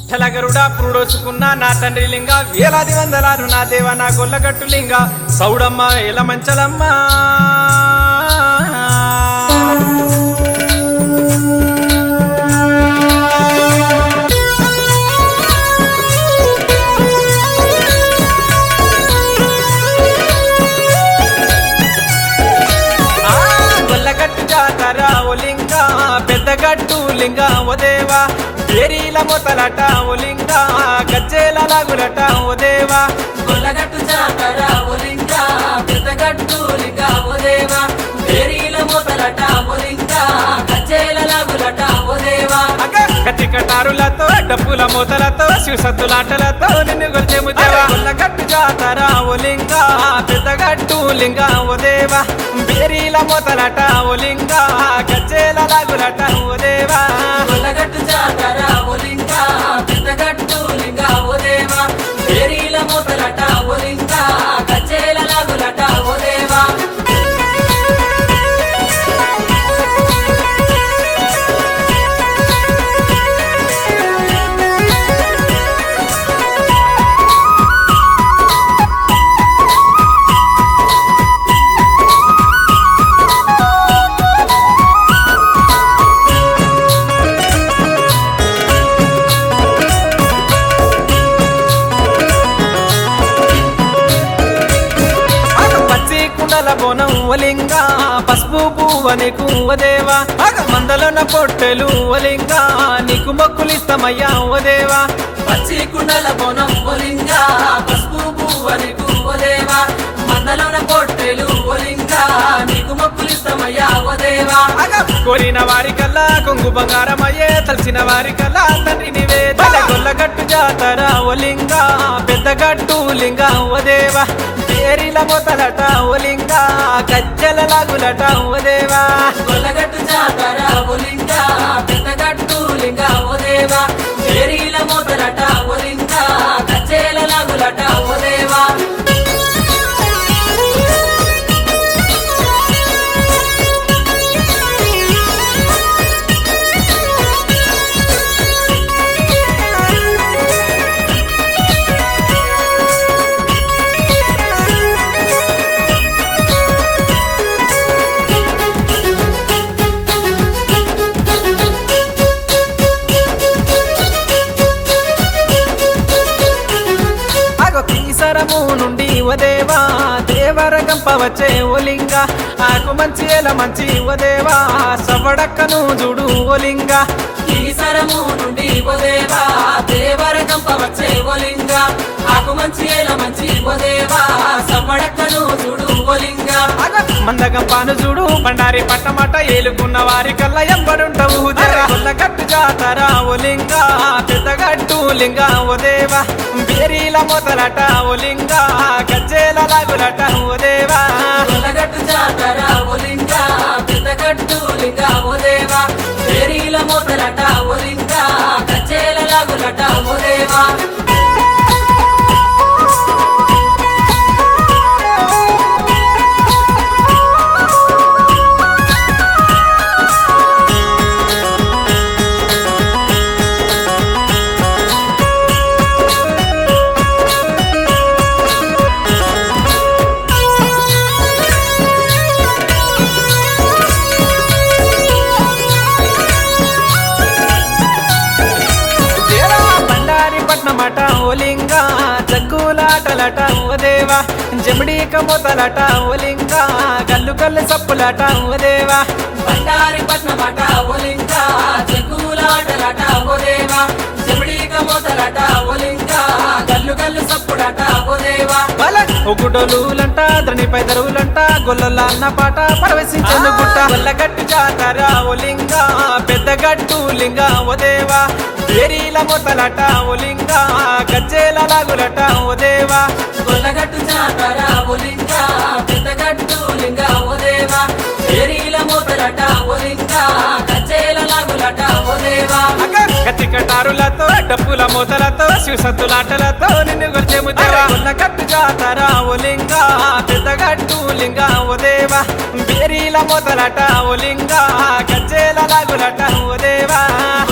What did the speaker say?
విఠలగరుడా పురుడోచుకున్న నా తండ్రి లింగ వేలాది వందలారు నా దేవ నా గొల్లగట్టు లింగ సౌడమ్మ వేల మంచలమ్మ ఆ, గొల్లగట్టు జాతర ఓ లింగ పెద్దగట్టు లింగ ఓ దేవా ఏరీల మొతలట ఓ లింగ గజ్జేల లాగులట ఓ దేవా గొల్లగట్టు జాతర ఒలింక పెద్దగట్టు లింగ ఓదేవా పేరీల మూతలట ఒలింక కచ్చేల లాగులట ఓదేవా అగ కత్తి కటారులతో డప్పుల మూతలతో శివసత్తులాటలతో నిన్ను గొలిచేము దేవా గొల్లగట్టు జాతర ఓ లింగ పెద్దగట్టు లింగ ఓ దేవా బేరీల మూతలట ఓ లింగ గజ్జేల లాగులట ఓ దేవా గొల్లగట్టు జాతర ఒలింక పెద్దగట్టు లింగ ఓదేవా పేరీల మూతలట ఒలింక కచ్చేల లాగులట ఓదేవా ఆగ పచ్చి కుండల బోనం ఒలింగా పసుపు పువ్వని కువ్వదేవా ఆగ మందలోన పొట్టెలు ఒలింగా నీకు మొక్కులిస్తామయ్యా ఓదేవా పచ్చి కుండల బోనం ఒలింగ పసుపు పువ్వని ఓదేవా మందలోన పొట్టెలు ఒలింగ నీకు మొక్కులిస్తామయ్యా ఓదేవా ఆగ కోరిన వారికల్లా కొంగు బంగారం అయ్యే తలసిన వారికల్లా తండ్రి నివే తల గొల్లగట్టు జాతర ఒలింగా పెద్దగట్టు లింగా ఓదేవా పేరిల మొతలట ఒలింగా గజ్జల లాగులట ఓదేవా గొల్లగట్టు జాతర ఒలింగ పెద్దగట్టు లింగ ఓదేవా ఏరీల మోతలట ఒలింగ కచ్చేల లాగులట ఓదేవా అగో తీసరము నుండి ఓదేవా దేవర గంప వచ్చే ఓలింగ ఆకు మంచి ఎల మంచి ఓదేవా సవడక్కను చూడు ఓలింగ ఈసరము నుండి ఓదేవా దేవర కంప వచ్చే ఓలింగ ఆకు మంచి ఏల మంచి ఓదేవా సమ్మడక్కను చూడు ఓలింగ అగ మందగంపాను చూడు బండారి పట్టమట ఏలుకున్న వారి కల్లా ఎంబడుంటవు కొల్లగట్టు జాతర ఓలింగ పెద్దగట్టు లింగ ఓదేవా బేరీల మొదలట ఓలింగ గజ్జేల లాగులట ఓదేవా గొల్లగట్టు జాతర ఒలింగ పెద్దగట్టు లింగ ఓదేవా ఏరీల మోతలట ఒలింగ కచ్చేల లాగులట ఓదేవా ఏరా బండారి పట్నమట ఓలింగ జగ్గులాటలట ఓదేవా జమిడీక మొదలట ఓలింగ గల్లు గల్లు సప్పులట ఓదేవా బండారి పట్నమట ఒలింగ చెక్కులాటలట ఓదేవా చెమిడీక మోతలట ఒలింగ గల్లు గల్లు సప్పుడట ఓదేవా బల ఒగుడలులంట ద్రణిపై దరువులంట గొల్లల అన్న పాట పరవశించను గుట్ట గొల్లగట్టు జాతర ఓలింగ పెద్దగట్టు లింగ ఓదేవా ఏరీల మొదలట ఓలింగ గజ్జేల లాగులట ఓదేవా గొల్లగట్టు జాతర ఒలింగ పెద్దగట్టు లింగ ఓదేవా ఏరీల మోతలట ఒలింగ కచ్చేల లాగులట ఓదేవా అగ కత్తి కటారులతో డప్పుల మూతలతో శివసత్తులాటలతో నిన్ను గొలిచేము దేవా గొల్లగట్టు జాతర ఓలింగ పెద్దగట్టు లింగ ఓదేవా బేరీల మొదలట ఓలింగ గజ్జేల లాగులట ఓదేవా